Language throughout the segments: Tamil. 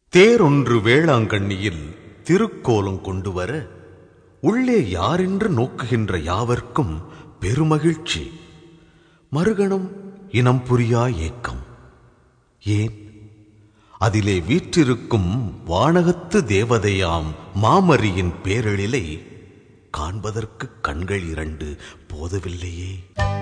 தேரொன்று வேளாங்கண்ணியில் திருக்கோலம் கொண்டு வர உள்ளே யாரென்று நோக்குகின்ற யாவர்க்கும் பெருமகிழ்ச்சி மறுகணம் இனம் புரியா ஏக்கம் ஏன் அதிலே வீற்றிருக்கும் வானகத்து தேவதையாம் மாமரியின் பேரெழிலை காண்பதற்கு கண்கள் இரண்டு போதவில்லையே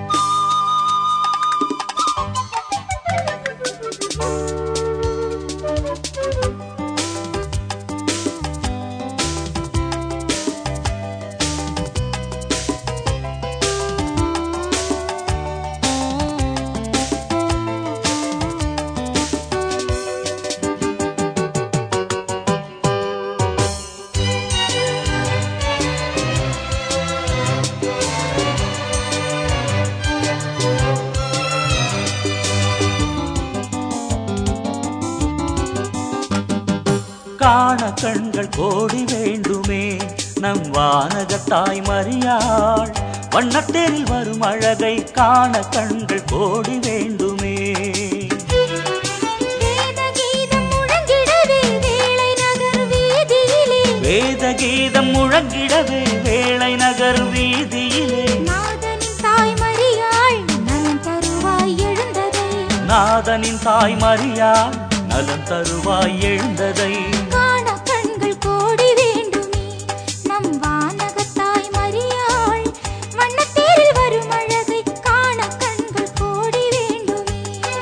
காண கண்கள் கோடி வேண்டுமே நம் வானகத்தாய் மரியாள் வண்ணத்தேரில் வரும் அழகை காண கண்கள் கோடி வேண்டுமே வேத கீதம் முழங்கிடவே வேளை நகர் வீதியிலே வேத கீதம் முழங்கிடவே வேளை நகர் வீதியிலே நாதனின் தாய் மரியாள் நலம் தருவாய் எழுந்ததை நாதனின் தாய் மரியாள் நலம் தருவாய் எழுந்ததை காண கண்கள் கோடி வேண்டுமே நம் வானகத்தாய் மரியாள் வண்ணத்தேரில் வரும் அழகை காண கண்கள் கோடி வேண்டுமே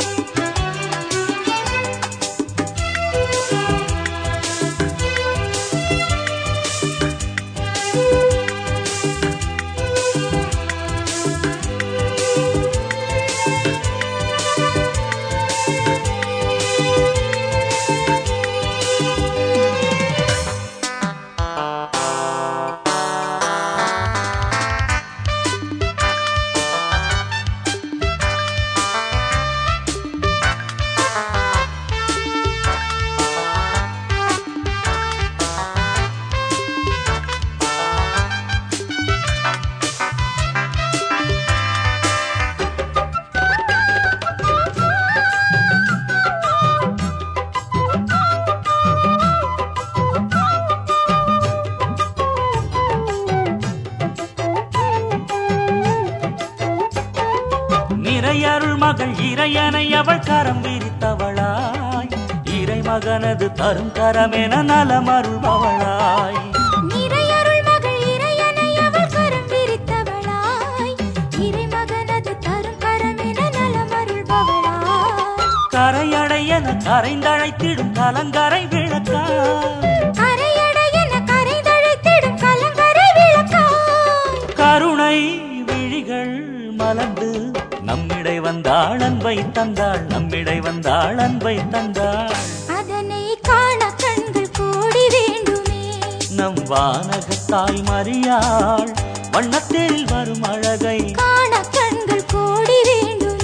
நிறையருள் மகள் இறையனை அவள் கரம் விரித்தவளாய் இறைமகனது தரும் கரமென நலமருள்பவளாய் நிறையருள் மகள் இறையனை அவள் கரம் விரித்தவளாய் இறைமகனது தரும் கரமென நலமருள்பவளாய் கரையடையென கரைந்தழைத்திடும் கலங்கரை விளக்காய் கரையடையென கரைதழைத்திடும் கலங்கரை விளக்காய் கருணை விழிகள் மலர்ந்து நம்மிடை வந்தாள் அன்பை தந்தாள் நம்மிடை வந்தாள் அன்பை தந்தாள் அதனை காண கண்கள் கோடி வேண்டுமே நம் வானகத்தாய் மறியாள் வண்ணத்தில் வரும் அழகை காண கண்கள் கோடி வேண்டுமே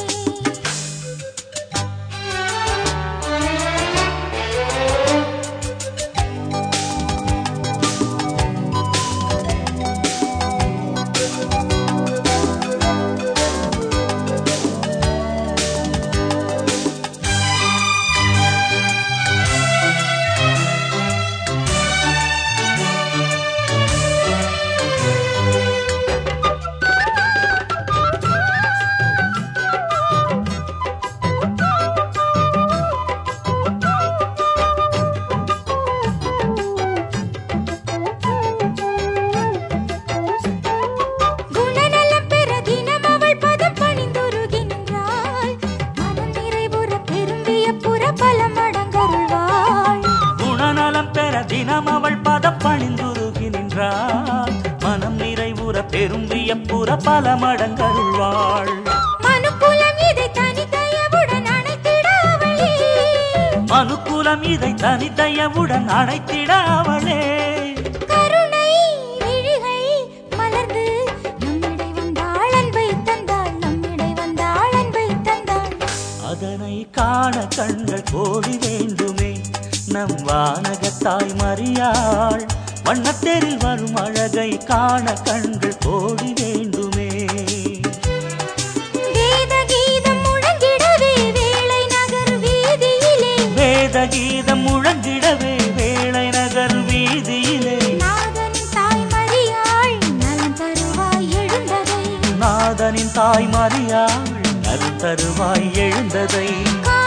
குணநலம் பெற தினம் அவள் பதம் பணிந்துருகின்றாள் மனம் நிறைவுற பெரும் வியப்புற பல மடங்கருள்வாள் குணநலம் பெற தினம் அவள் பதம் பணிந்துருகி நின்றாள் மனம் நிறைவுற பெரும் வியப்புற பல மடங்கருள்வாள் மனுக்குலம் இதை தனிதயவுடன் அணைத்திட அவளே மனுக்குலம் இதை தனித்தயவுடன் அணைத்திட அவளே கருணை விழிகள் மலர்ந்து நம்மிடை வந்தாள் அன்பை தந்தாள் நம்மிடை வந்தாள் அன்பை தந்தாள் அதனை காண கண்கள் கோடி வேண்டுமே நம் வானகத்தாய் மறியாள் வண்ணத்தேரில் வரும் அழகை காண கண்கள் கோடி வேண்டுமே வேத கீதம் முழங்கிடவே வேளை நகர் வீதியிலே வேத கீதம் முழங்கிடவே வேளை நகர் வீதியிலே நாதனின் தாய் மரியாள் நலம் தருவாய் எழுந்ததை நாதனின் தாய் மறியாள் நல் தருவாய் எழுந்ததை கா